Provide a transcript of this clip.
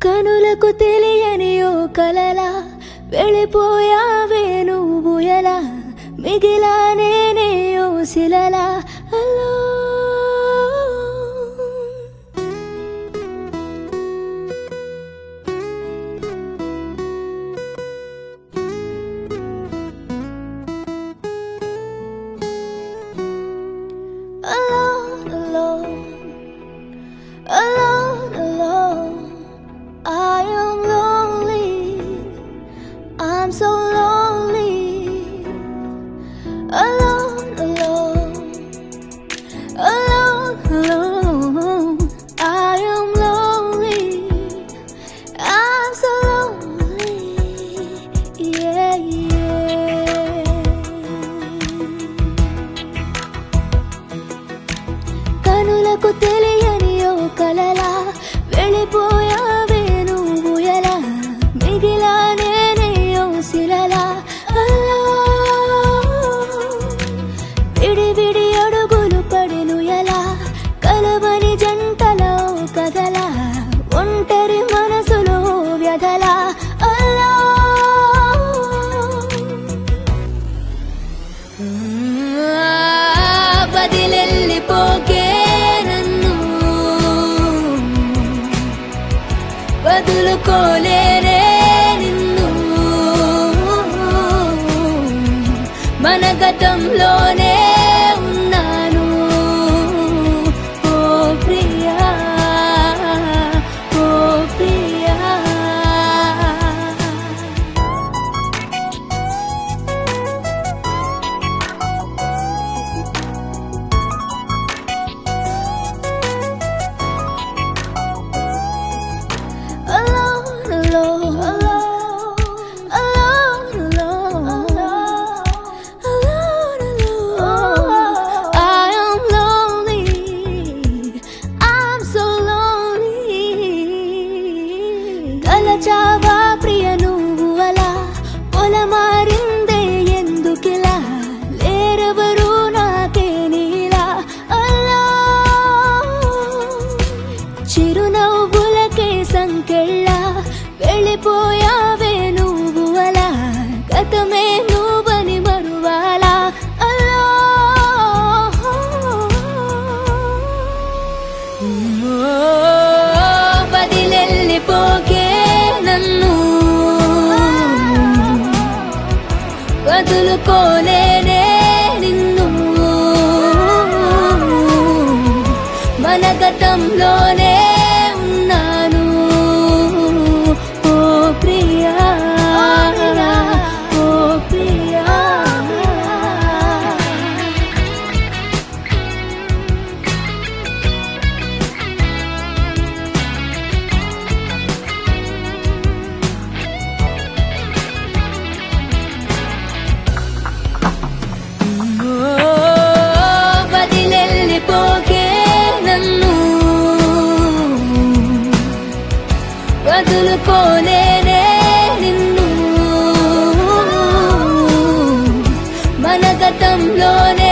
కనులకు తెలియని ఓ కలలా వెళ్ళిపోయావే నువ్వు ఎలా మిగిలా నేనే ఓ శిలలా అలో alone, alone, alone, alone. I am lonely. I'm so lonely. Alone, alone, alone, alone. I am lonely. I'm so lonely. Yeah, yeah. కనులకు తెలియని ఓ కలలా వెళ్ళిపోయావే నువ్వు ఎలా మిగిలా నేనే ఓ శిలలా అలా విడి విడి అడుగులు పడెను ఎలా కలవని జంటలో కదలా ఒంటరి మనసులో వ్యధలా అలా వదిలెళ్ళిపోకే నన్ను వదులుకోలేనే నిన్ను మన గతంలోనే ఉన్నాను ఓ ప్రియా ఓ Priya alone, alone, alone, alone, alone, alone, alone. I am lonely. I'm so lonely. కలచావా ప్రియ నువ్వు అలా పొలమారిందే ఎందుకిలా లేరెవరు నాకే నీలా అలా చిరునవ్వులకే సంకెళ్ళ వెళ్ళిపోయావే నువ్వు అలా గతమే నువ్వని మరువాలా అలా వదిలెళ్ళిపోకే నన్ను వదులుకోలేనే నిన్ను మన గతంలోనే ఉన్నాను ఓ ప్రియా ఓ ప్రియా వదిలెళ్ళిపోకే నన్ను వదులుకోలేనే నిన్ను మన గతంలోనే